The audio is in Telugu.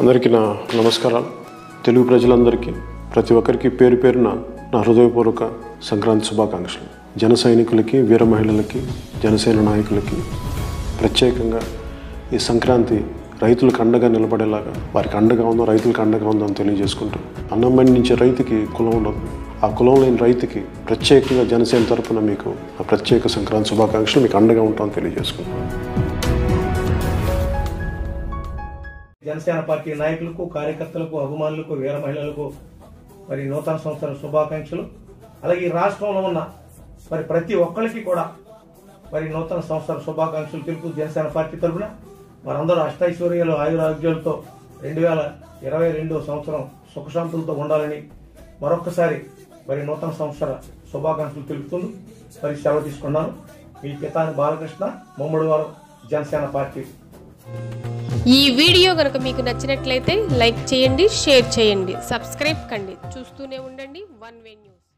అందరికీ నా నమస్కారాలు తెలుగు ప్రజలందరికీ ప్రతి ఒక్కరికి పేరు పేరున నా హృదయపూర్వక సంక్రాంతి శుభాకాంక్షలు జన సైనికులకి వీర మహిళలకి జనసేన నాయకులకి ప్రత్యేకంగా ఈ సంక్రాంతి రైతులకు అండగా నిలబడేలాగా వారికి అండగా ఉందో రైతులకు అండగా ఉందో అని తెలియజేసుకుంటూ అన్నం పండించే రైతుకి కులం ఉండదు ఆ కులం లేని రైతుకి ప్రత్యేకంగా జనసేన తరపున మీకు ఆ ప్రత్యేక సంక్రాంతి శుభాకాంక్షలు మీకు అండగా ఉంటామని తెలియజేసుకుంటాం జనసేన పార్టీ నాయకులకు కార్యకర్తలకు అభిమానులకు వీర మహిళలకు మరి నూతన సంవత్సర శుభాకాంక్షలు అలాగే ఈ రాష్ట్రంలో ఉన్న మరి ప్రతి ఒక్కరికి కూడా మరి నూతన సంవత్సర శుభాకాంక్షలు తెలుపు జనసేన పార్టీ తరఫున మరందరూ అష్టైశ్వర్యాలు ఆయురారోగ్యాలతో రెండు వేల ఇరవై రెండో సంవత్సరం సుఖశాంతులతో ఉండాలని మరొక్కసారి మరి నూతన సంవత్సర శుభాకాంక్షలు తెలుపుతుంది మరి సెలవు తీసుకున్నాను మీ పితాని బాలకృష్ణ ముమ్మడివారం జనసేన పార్టీ ఈ వీడియో కనుక మీకు నచ్చినట్లయితే లైక్ చేయండి షేర్ చేయండి సబ్స్క్రైబ్ కండి చూస్తూనే ఉండండి వన్ వే న్యూస్